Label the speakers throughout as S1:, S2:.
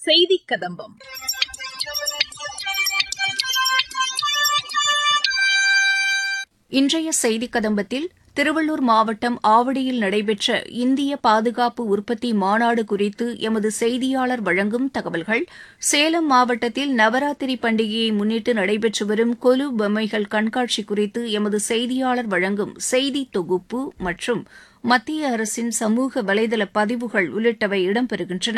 S1: செய்தி கதம்பம்
S2: இன்றைய செய்தி கதம்பத்தில் திருவள்ளூர் மாவட்டம் ஆவடியில் நடைபெற்ற இந்திய பாதுகாப்பு உற்பத்தி மாநாடு குறித்து எமது செய்தியாளர் வழங்கும் தகவல்கள் சேலம் மாவட்டத்தில் நவராத்திரி பண்டிகையை முன்னிட்டு நடைபெற்று வரும் கொலு பொம்மைகள் கண்காட்சி குறித்து எமது செய்தியாளர் வழங்கும் செய்தி தொகுப்பு மற்றும் மத்திய அரசின் சமூக வலைதள பதிவுகள் உள்ளிட்டவை இடம்பெறுகின்றன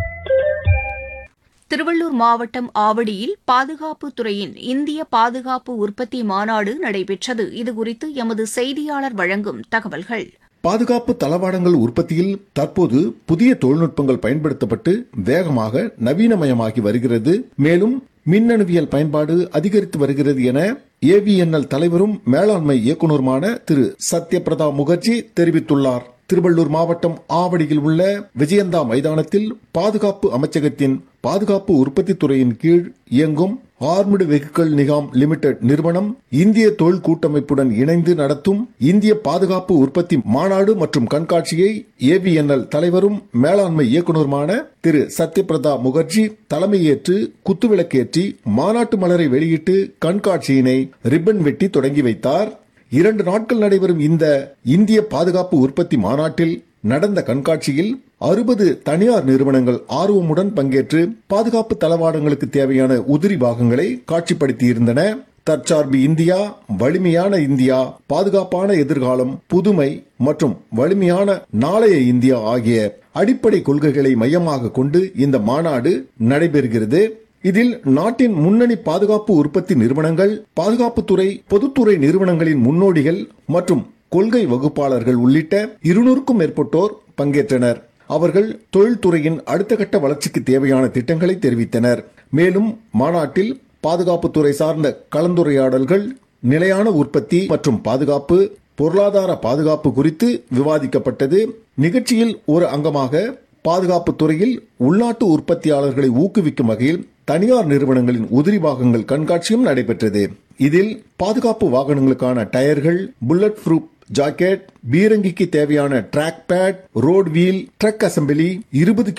S2: திருவள்ளூர் மாவட்டம் ஆவடியில் பாதுகாப்புத் துறையின் இந்திய பாதுகாப்பு உற்பத்தி மாநாடு நடைபெற்றது இதுகுறித்து எமது செய்தியாளர் வழங்கும் தகவல்கள்
S3: பாதுகாப்பு தளவாடங்கள் உற்பத்தியில் தற்போது புதிய தொழில்நுட்பங்கள் பயன்படுத்தப்பட்டு வேகமாக நவீனமயமாகி வருகிறது மேலும் மின்னணுவியல் பயன்பாடு அதிகரித்து வருகிறது என ஏவிஎன்எல் தலைவரும் மேலாண்மை இயக்குநருமான திரு சத்யபிரதா முகர்ஜி தெரிவித்துள்ளார் திருவள்ளூர் மாவட்டம் ஆவடியில் உள்ள விஜயந்தா மைதானத்தில் பாதுகாப்பு அமைச்சகத்தின் பாதுகாப்பு உற்பத்தி துறையின் கீழ் இயங்கும் ஆர்ம்டு வெஹிக்கிள் நிகாம் லிமிடெட் நிறுவனம் இந்திய தொழில் கூட்டமைப்புடன் இணைந்து நடத்தும் இந்திய பாதுகாப்பு உற்பத்தி மாநாடு மற்றும் கண்காட்சியை ஏவிஎன்எல் தலைவரும் மேலாண்மை இயக்குநருமான திரு சத்யபிரதா முகர்ஜி தலைமையேற்று குத்துவிளக்கேற்றி மாநாட்டு மலரை வெளியிட்டு கண்காட்சியினை ரிப்பன் வெட்டி தொடங்கி வைத்தார் இரண்டு நாட்கள் நடைபெறும் இந்த இந்திய பாதுகாப்பு உற்பத்தி மாநாட்டில் நடந்த கண்காட்சியில் அறுபது தனியார் நிறுவனங்கள் ஆர்வமுடன் பங்கேற்று பாதுகாப்பு தளவாடங்களுக்கு தேவையான உதிரி பாகங்களை காட்சிப்படுத்தியிருந்தன தற்சார்பு இந்தியா வலிமையான இந்தியா பாதுகாப்பான எதிர்காலம் புதுமை மற்றும் வலிமையான நாளைய இந்தியா ஆகிய அடிப்படை கொள்கைகளை மையமாக கொண்டு இந்த மாநாடு நடைபெறுகிறது இதில் நாட்டின் முன்னணி பாதுகாப்பு உற்பத்தி நிறுவனங்கள் பாதுகாப்புத்துறை பொதுத்துறை நிறுவனங்களின் முன்னோடிகள் மற்றும் கொள்கை வகுப்பாளர்கள் உள்ளிட்ட இருநூறுக்கும் மேற்பட்டோர் பங்கேற்றனர் அவர்கள் தொழில்துறையின் அடுத்த கட்ட வளர்ச்சிக்கு தேவையான திட்டங்களை தெரிவித்தனர் மேலும் மாநாட்டில் பாதுகாப்புத்துறை சார்ந்த கலந்துரையாடல்கள் நிலையான உற்பத்தி மற்றும் பாதுகாப்பு பொருளாதார பாதுகாப்பு குறித்து விவாதிக்கப்பட்டது நிகழ்ச்சியில் ஒரு அங்கமாக பாதுகாப்பு துறையில் உள்நாட்டு உற்பத்தியாளர்களை ஊக்குவிக்கும் வகையில் தனியார் நிறுவனங்களின் உதிரி பாகங்கள் கண்காட்சியும் நடைபெற்றது இதில் பாதுகாப்பு வாகனங்களுக்கான டயர்கள் புல்லட் ப்ரூப் ஜாக்கெட் பீரங்கிக்கு தேவையான track pad road wheel truck assembly இருபது